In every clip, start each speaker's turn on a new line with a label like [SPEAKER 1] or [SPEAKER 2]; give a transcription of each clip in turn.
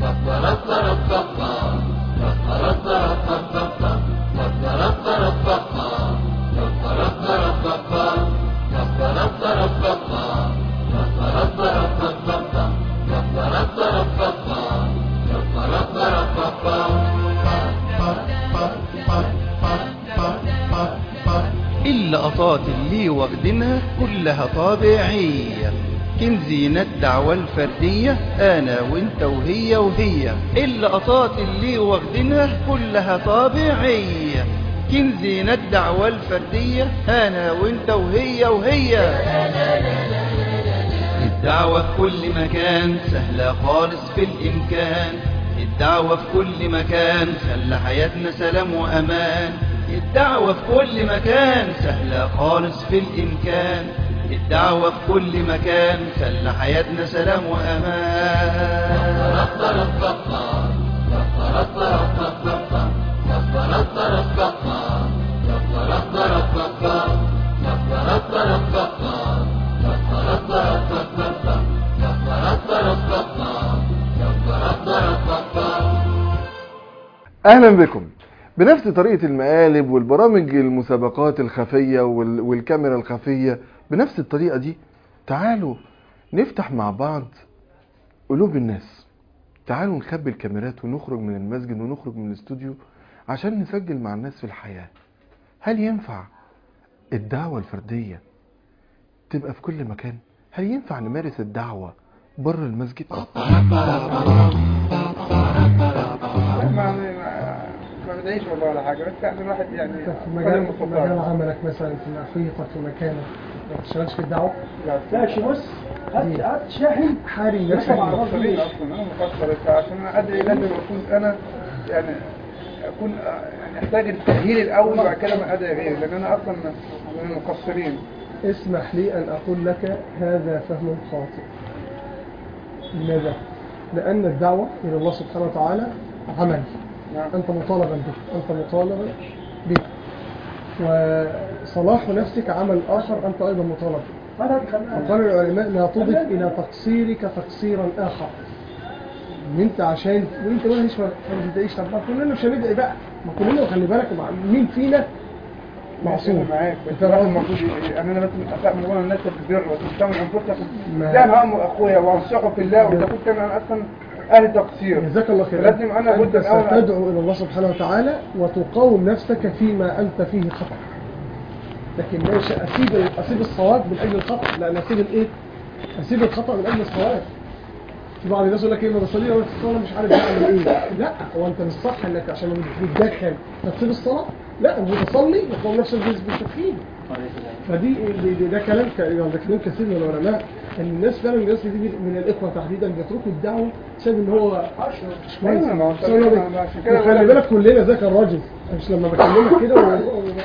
[SPEAKER 1] اللقطات اللي واخدينها كلها طابعية كنزينة الدعوة الفردية أنا وإنت وهي وهي اللقطات اللي واخدينها كلها طابعية كنزينة الدعوة الفردية أنا وإنت وهي وهي الدعوة في كل مكان سهلة خالص في الإمكان الدعوة في كل مكان خلى حياتنا سلام وأمان الدعوة في كل مكان سهلة خالص في الإمكان الدعوة في كل مكان خلى حياتنا سلام
[SPEAKER 2] اهلا بكم بنفس طريقة المقالب والبرامج المسابقات الخفية وال- والكاميرا الخفية بنفس الطريقة دي تعالوا نفتح مع بعض قلوب الناس تعالوا نخبي الكاميرات ونخرج من المسجد ونخرج من الاستوديو عشان نسجل مع الناس في الحياة هل ينفع الدعوة الفردية تبقى في كل مكان هل ينفع نمارس الدعوة بره المسجد
[SPEAKER 3] ما ما بدعيش والله ولا حاجه بس يعني الواحد يعني
[SPEAKER 4] في
[SPEAKER 3] قدر
[SPEAKER 4] مجال في
[SPEAKER 3] المستطاع.
[SPEAKER 4] مجال عملك مثلا في محيطك في مكانك ما بتشتغلش في الدعوة
[SPEAKER 5] ماشي بص هات هات شاحن
[SPEAKER 4] حاري
[SPEAKER 5] لسه
[SPEAKER 4] نفسك
[SPEAKER 5] ما عرفت.
[SPEAKER 3] مقصرين اصلا انا مقصر عشان انا ادري لازم اكون انا يعني اكون يعني احتاج التاهيل الاول وبعد كده ما ادري غيره لان انا اصلا من المقصرين
[SPEAKER 4] اسمح لي أن أقول لك هذا فهم خاطئ لماذا؟ لأن الدعوة إلى الله سبحانه وتعالى عمل
[SPEAKER 3] نعم
[SPEAKER 4] أنت مطالبا به أنت مطالبا به وصلاح نفسك عمل آخر أنت أيضا مطالب به
[SPEAKER 5] هذا خلنا
[SPEAKER 4] وقال العلماء لا تضف إلى تقصيرك تقصيرا آخر ان انت عشان وانت ولا مش ما بتدعيش طب ما كلنا مش هندعي بقى ما كلنا خلي بالك مع مين فينا معصوم
[SPEAKER 3] معصوم معاك بس
[SPEAKER 4] انت
[SPEAKER 3] الواحد
[SPEAKER 4] فاهم؟
[SPEAKER 3] المفروض ي- يعني انا مثلا اتامل وانا الناس بتبر وتستعمل انفسكم
[SPEAKER 4] ما-
[SPEAKER 3] لا انا امر اخويا وانصحه في الله واذا كنت انا اصلا اهل تقصير
[SPEAKER 4] جزاك الله خير
[SPEAKER 3] لازم أنا
[SPEAKER 4] انت
[SPEAKER 3] بد الأول-
[SPEAKER 4] ستدعو الى الله سبحانه وتعالى وتقاوم نفسك فيما انت فيه خطأ لكن ليش اسيب اسيب الصواب من اجل الخطأ لا انا اسيب الايه اسيب الخطأ من اجل الصواب في بعض الناس يقول لك ايه ما بصلي ولا الصلاه مش عارف بعمل ايه لا هو انت مش صح انك عشان ما بتتدخل فتسيب الصلاه لا بتصلي وتقوم نفسك بالتدخين فدي دي دي ده كلام ك- يعني ده كلام كثير من العلماء ان الناس فعلا الناس دي من الاخوه تحديدا بيتركوا الدعوه بسبب ان هو مش كويس
[SPEAKER 3] أيوة، ما هو
[SPEAKER 4] بسبب إن هو
[SPEAKER 3] طبيعي، ما عشان كده
[SPEAKER 4] وخلي
[SPEAKER 3] بقول
[SPEAKER 4] بالك كلنا ذاك الراجل مش لما بكلمك كده و-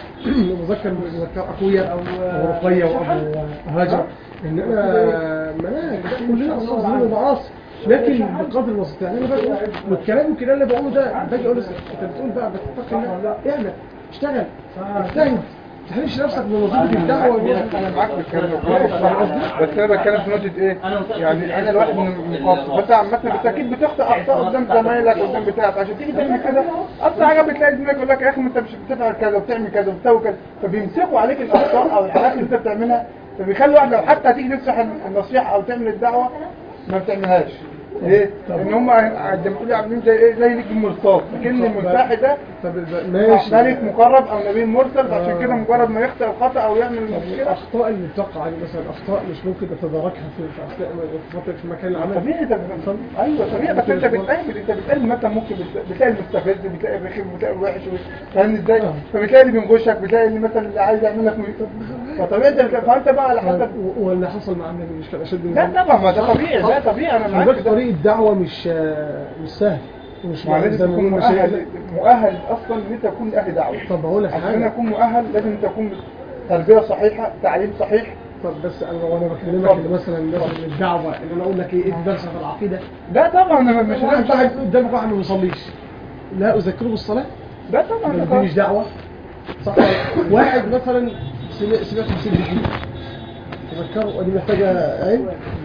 [SPEAKER 4] و- وبذكر بذكر اخويا او رقيه وابو هاجر ان انا مناهج ده كلنا اصحاب ذنوب ومعاصي لكن بقدر المستطاع يعني انا باجي أقول- والكلام الكلام اللي بقوله ده باجي اقول لسه انت بتقول بقى بتتقي الله اعمل اشتغل اجتهد ما تحرمش نفسك من وظيفه الدعوه
[SPEAKER 3] انا معاك في الكلام ده فاهم قصدي بس انا بتكلم في نقطه ايه يعني انا الواحد من مقصر بس عامه بس اكيد بتخطئ اخطاء قدام زمايلك قدام بتاعك عشان تيجي تعمل كده اكتر حاجه بتلاقي زميلك يقول لك يا اخي ما انت مش بتفعل كذا وبتعمل كذا وبتسوي كذا فبيمسكوا عليك الاخطاء او الحاجات اللي انت بتعملها فبيخلي الواحد لو حتى هتيجي تنصح النصيحه او تعمل الدعوه ما بتعملهاش ليه؟ لان هم زي ما تقولي عاملين زي ايه زي نجم مرصاد لكن الملتحي ده
[SPEAKER 4] طب ماشي
[SPEAKER 3] ملك مقرب او نبي مرسل عشان كده مجرد ما يخطئ الخطا او يعمل مشكله
[SPEAKER 4] الاخطاء اللي بتقع عليه مثلا اخطاء مش ممكن تتداركها في في اثناء في فتره في مكان العمل
[SPEAKER 3] طبيعي ده ايوه طبيعي بس انت بتقابل انت بتقابل مثلا ممكن بت- بتلاقي المستفز بتلاقي الرخيم بتلاقي الوحش فاهمني ازاي؟ فبتلاقي اللي بينغشك بتلاقي اللي مثلا اللي عايز يعمل لك م- فطبيعي انت بت- فانت بقى على حسب
[SPEAKER 4] و- واللي حصل مع النبي مش كان اشد من
[SPEAKER 3] لا
[SPEAKER 4] ذلك.
[SPEAKER 3] طبعا ما ده طبيعي ده طبيعي انا معاك
[SPEAKER 4] خلي بالك
[SPEAKER 3] في ده.
[SPEAKER 4] طريق الدعوه مش مش سهل ومش
[SPEAKER 3] ما
[SPEAKER 4] زي
[SPEAKER 3] لازم
[SPEAKER 4] ما
[SPEAKER 3] تكون
[SPEAKER 4] بنقول
[SPEAKER 3] مؤهل
[SPEAKER 4] مشاكل.
[SPEAKER 3] مؤهل اصلا ان انت تكون اهل دعوه
[SPEAKER 4] طب بقول لك
[SPEAKER 3] عشان
[SPEAKER 4] حاجه
[SPEAKER 3] اكون مؤهل لازم تكون تربيه صحيحه تعليم صحيح
[SPEAKER 4] طب بس انا وانا بكلمك اللي مثلا مثلا الدعوه اللي انا اقول لك ايه ادي درس في العقيده
[SPEAKER 3] ده طبعا انا مش
[SPEAKER 4] واحد
[SPEAKER 3] لازم
[SPEAKER 4] واحد قدامك واحد ما بيصليش لا اذكره بالصلاه
[SPEAKER 3] ده طبعا
[SPEAKER 4] ده
[SPEAKER 3] ده
[SPEAKER 4] دي مش دعوه صح واحد مثلا سمع- سمعت مسير جديد تذكره ودي محتاجه علم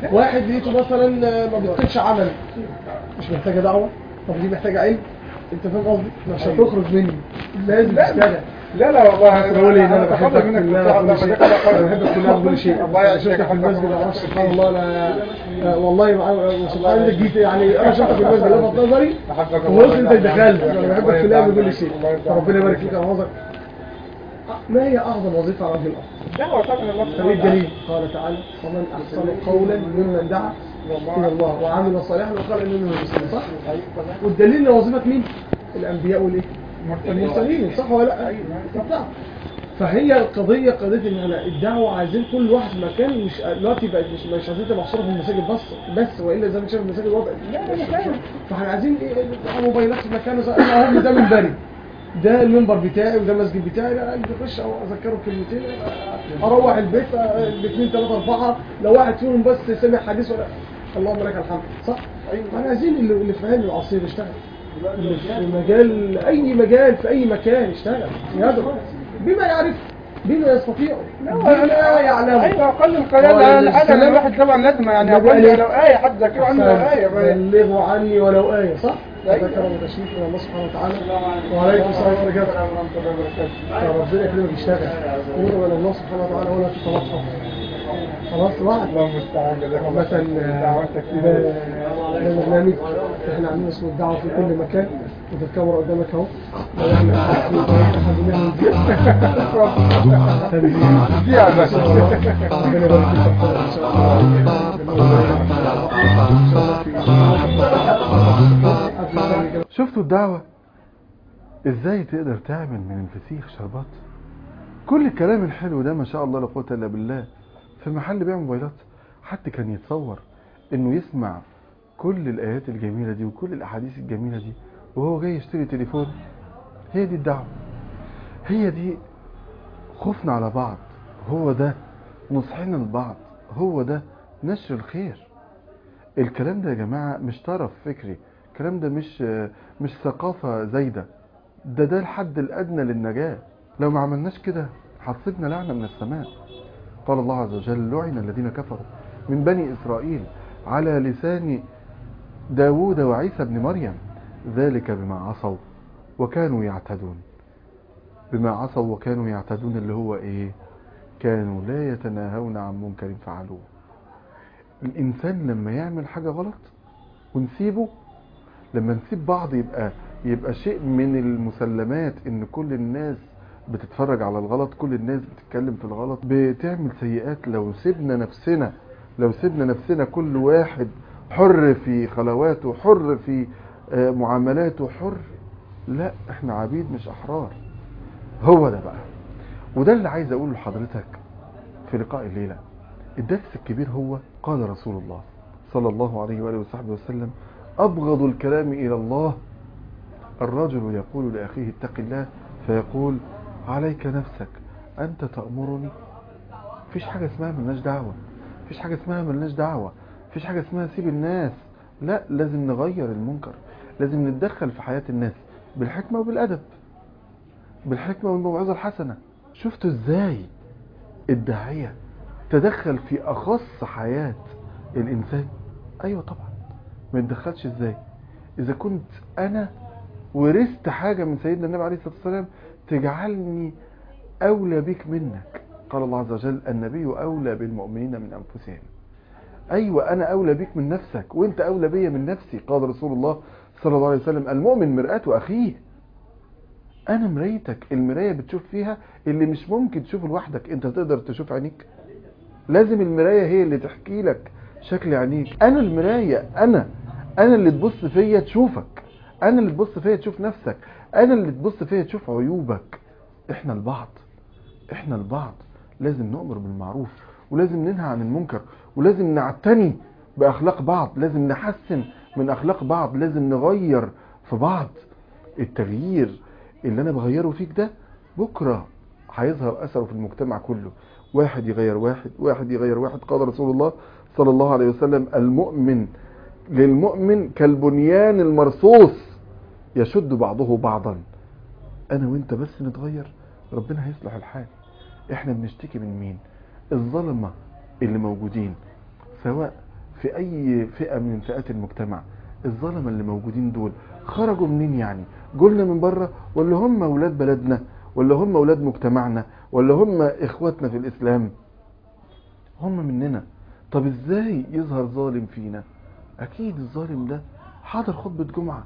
[SPEAKER 4] واحد لقيته مثلا ما بيتقنش عمل مش محتاجه دعوه طب دي محتاجه علم انت فاهم قصدي مش هتخرج مني لازم تشتغل
[SPEAKER 3] لا لا والله
[SPEAKER 4] أنا بقول إيه، إن أنا
[SPEAKER 3] بتقبل
[SPEAKER 4] بحبك
[SPEAKER 3] منك
[SPEAKER 4] في الله
[SPEAKER 3] بصراحة،
[SPEAKER 4] كل شيء
[SPEAKER 3] ده كده
[SPEAKER 4] أنا بحبك في الله كل شيء
[SPEAKER 3] الله يعزك
[SPEAKER 4] شفتك في المسجد ما اعرفش سبحان الله لا آه، والله مع- سبحان الله جيت يعني انا شفتك في المسجد لفت نظري
[SPEAKER 3] أحبك
[SPEAKER 4] وقلت
[SPEAKER 3] الله.
[SPEAKER 4] انت دخلت انا بحبك في الله
[SPEAKER 3] الله
[SPEAKER 4] بكل شيء
[SPEAKER 3] يرضى عنك.
[SPEAKER 4] فربنا يبارك فيك يا نظر ما هي اعظم وظيفه على وجه الارض؟
[SPEAKER 3] دعوة طبعا الله
[SPEAKER 4] طب ايه الدليل؟ قال تعالى ومن احسن قولا ممن دعا الى الله وعمل صالحا وقال انني من المسلمين صح؟ والدليل لوظيفه مين؟ الانبياء والايه؟ المرسلين صح ولا لا؟ طبعا فهي القضية قضية ان احنا الدعوة عايزين كل واحد في مكان مش دلوقتي بقت مش مش عايزين تبقى محصورة في المساجد بس بس والا زي ما انت شايف المساجد وضع فاحنا عايزين ايه نبقى موبايلات في مكان زي انا اهو ده منبري ده المنبر بتاعي وده المسجد بتاعي لا اللي يخش أو اذكره كلمتين اروح البيت آه، الاثنين ثلاثة اربعة لو واحد فيهم بس سمع حديث ولا اللهم لك الحمد صح؟ ايوه احنا عايزين اللي اللي في علم العصير يشتغل اللي في مجال اي مجال في اي مكان يشتغل يدعو بما يعرف بما يستطيع بما يعلم
[SPEAKER 3] ايوه اقل
[SPEAKER 4] هو
[SPEAKER 3] القليل الحاجه
[SPEAKER 4] السلام-
[SPEAKER 3] الواحد طبعا لازم يعني
[SPEAKER 4] النبي
[SPEAKER 3] اقل
[SPEAKER 4] قال
[SPEAKER 3] لو ايه حد ذاكره عنه لو ايه بقى.
[SPEAKER 4] بلغوا عني ولو آية صح؟
[SPEAKER 3] أيوة.
[SPEAKER 4] هذا كلام وتشريف من الله سبحانه وتعالى وعليكم السلام وبركاته فربنا يكرمك يشتغل ندعو الى الله سبحانه وتعالى ولا تتلطف خلاص واحد
[SPEAKER 3] الله المستعان جزاك الله
[SPEAKER 4] مثلا
[SPEAKER 3] خير. دعوتك
[SPEAKER 4] ده ده برنامج احنا عاملين اسمه الدعوه في كل مكان وده الكاميرا قدامك اهو لو احنا حد بنعمل تنزيل
[SPEAKER 3] دي يا باشا
[SPEAKER 4] ربنا يبارك فيك يا أخويا، ان شاء الله
[SPEAKER 2] شفتوا الدعوة ازاي تقدر تعمل من الفسيخ شربات كل الكلام الحلو ده ما شاء الله لا قوه الا بالله في محل بيع موبايلات حد كان يتصور انه يسمع كل الايات الجميله دي وكل الاحاديث الجميله دي وهو جاي يشتري تليفون هي دي الدعوه هي دي خوفنا على بعض هو ده نصحنا لبعض هو ده نشر الخير الكلام ده يا جماعة مش طرف فكري الكلام ده مش مش ثقافة زايدة ده ده الحد الأدنى للنجاة لو ما عملناش كده هتصيبنا لعنة من السماء قال الله عز وجل لعن الذين كفروا من بني إسرائيل على لسان داود وعيسى بن مريم ذلك بما عصوا وكانوا يعتدون بما عصوا وكانوا يعتدون اللي هو ايه كانوا لا يتناهون عن منكر فعلوه الانسان لما يعمل حاجة غلط ونسيبه لما نسيب بعض يبقى يبقى شيء من المسلمات ان كل الناس بتتفرج على الغلط كل الناس بتتكلم في الغلط بتعمل سيئات لو سيبنا نفسنا لو سيبنا نفسنا كل واحد حر في خلواته حر في آه، معاملاته حر لا احنا عبيد مش احرار هو ده بقى وده اللي عايز اقوله لحضرتك في لقاء الليلة الدرس الكبير هو قال رسول الله صلى الله عليه وآله وصحبه وسلم أبغض الكلام إلى الله الرجل يقول لأخيه اتق الله فيقول عليك نفسك أنت تأمرني فيش حاجة اسمها ملناش دعوة فيش حاجة اسمها ملناش دعوة فيش حاجة اسمها سيب الناس لا لازم نغير المنكر لازم نتدخل في حياة الناس بالحكمة وبالأدب بالحكمة والموعظة الحسنة شفتوا ازاي الداعية تدخل في أخص حياة الإنسان أيوة طبعا ما يتدخلش ازاي إذا كنت أنا ورثت حاجة من سيدنا النبي عليه الصلاة والسلام تجعلني أولى بك منك قال الله عز وجل النبي أولى بالمؤمنين من أنفسهم أيوة أنا أولى بك من نفسك وأنت أولى بي من نفسي قال رسول الله صلى الله عليه وسلم المؤمن مرآة أخيه أنا مرايتك المراية بتشوف فيها اللي مش ممكن تشوفه لوحدك أنت تقدر تشوف عينيك لازم المراية هي اللي تحكي لك شكل عينيك أنا المراية أنا أنا اللي تبص فيا تشوفك أنا اللي تبص فيا تشوف نفسك أنا اللي تبص فيا تشوف عيوبك إحنا البعض إحنا البعض لازم نؤمر بالمعروف ولازم ننهى عن المنكر ولازم نعتني بأخلاق بعض لازم نحسن من أخلاق بعض لازم نغير في بعض التغيير اللي أنا بغيره فيك ده بكرة هيظهر أثره في المجتمع كله واحد يغير واحد واحد يغير واحد قال رسول الله صلى الله عليه وسلم المؤمن للمؤمن كالبنيان المرصوص يشد بعضه بعضا انا وانت بس نتغير ربنا هيصلح الحال احنا بنشتكي من مين الظلمة اللي موجودين سواء في اي فئة من فئات المجتمع الظلمة اللي موجودين دول خرجوا منين يعني قلنا من بره ولا هم اولاد بلدنا ولا هم اولاد مجتمعنا ولا هم اخواتنا في الاسلام هم مننا طب ازاي يظهر ظالم فينا اكيد الظالم ده حضر خطبة جمعة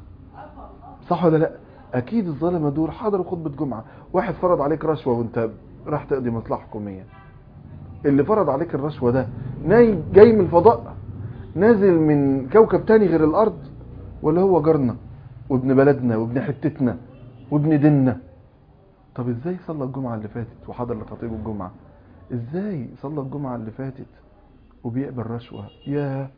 [SPEAKER 2] صح ولا لا اكيد الظالمة دول حضروا خطبة جمعة واحد فرض عليك رشوة وانت راح تقضي مصلحة حكومية اللي فرض عليك الرشوة ده ناي جاي من الفضاء نازل من كوكب تاني غير الارض ولا هو جارنا وابن بلدنا وابن حتتنا وابن ديننا طب ازاي صلى الجمعة اللي فاتت وحضر لخطيب الجمعة ازاي صلى الجمعة اللي فاتت وبيقبل رشوة يا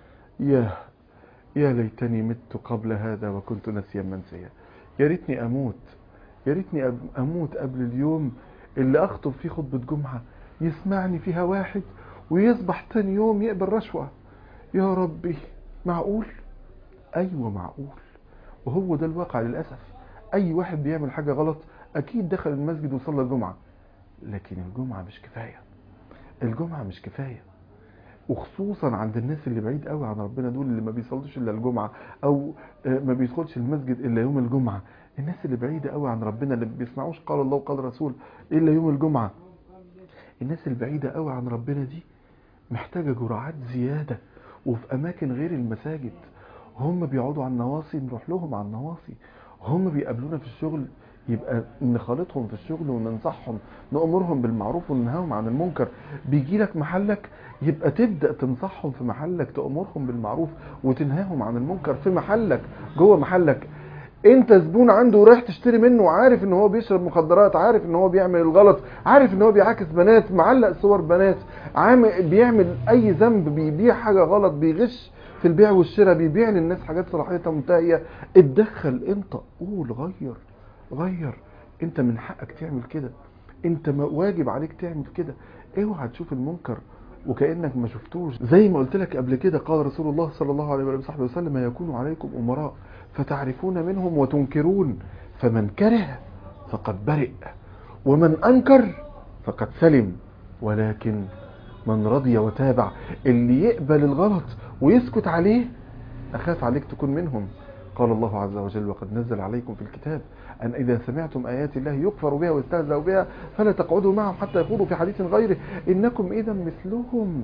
[SPEAKER 2] يا يا ليتني مت قبل هذا وكنت نسيا منسيا يا ريتني اموت يا ريتني أب- اموت قبل اليوم اللي اخطب فيه خطبة جمعة يسمعني فيها واحد ويصبح تاني يوم يقبل رشوة يا ربي معقول ايوه معقول وهو ده الواقع للاسف اي واحد بيعمل حاجة غلط اكيد دخل المسجد وصلى الجمعة لكن الجمعة مش كفاية الجمعة مش كفاية وخصوصا عند الناس اللي بعيد قوي عن ربنا دول اللي ما بيصلوش الا الجمعة او آه، ما بيدخلش المسجد الا يوم الجمعة الناس اللي بعيدة قوي عن ربنا اللي ما بيسمعوش قال الله وقال الرسول الا يوم الجمعة الناس البعيدة قوي عن ربنا دي محتاجة جرعات زيادة وفي اماكن غير المساجد هم بيقعدوا على النواصي نروح لهم على النواصي هم بيقابلونا في الشغل يبقى نخالطهم في الشغل وننصحهم نأمرهم بالمعروف وننهاهم عن المنكر بيجي لك محلك يبقى تبدأ تنصحهم في محلك تأمرهم بالمعروف وتنهاهم عن المنكر في محلك جوه محلك انت زبون عنده ورايح تشتري منه وعارف ان هو بيشرب مخدرات عارف ان هو بيعمل الغلط عارف ان هو بيعاكس بنات معلق صور بنات عامل بيعمل اي ذنب بيبيع حاجة غلط بيغش في البيع والشراء بيبيع للناس حاجات صلاحيتها منتهية اتدخل انت قول غير غير انت من حقك تعمل كده انت ما- واجب عليك تعمل كده اوعى تشوف المنكر وكأنك ما شفتوش زي ما قلت لك قبل كده قال رسول الله صلى الله عليه وصحبه وسلم يكون عليكم أمراء فتعرفون منهم وتنكرون فمن كره فقد برئ ومن أنكر فقد سلم ولكن من رضي وتابع اللي يقبل الغلط ويسكت عليه أخاف عليك تكون منهم قال الله عز وجل وقد نزل عليكم في الكتاب أن إذا سمعتم آيات الله يكفر بها ويستهزأ بها فلا تقعدوا معهم حتى يخوضوا في حديث غيره إنكم إذا مثلهم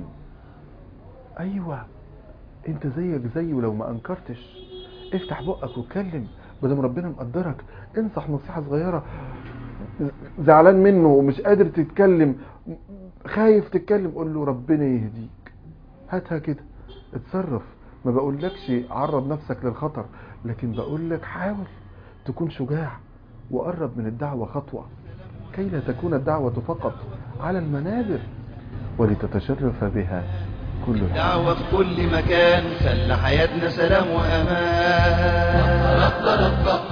[SPEAKER 2] أيوة أنت زيك زيه لو ما أنكرتش افتح بقك واتكلم بدل ربنا مقدرك انصح نصيحة صغيرة زعلان منه ومش قادر تتكلم خايف تتكلم قول له ربنا يهديك هاتها كده اتصرف ما بقولكش عرض نفسك للخطر لكن بقولك حاول تكون شجاع وقرب من الدعوة خطوة كي لا تكون الدعوة فقط على المنابر ولتتشرف بها كل العالم
[SPEAKER 1] دعوة في كل مكان خلى حياتنا سلام وأمان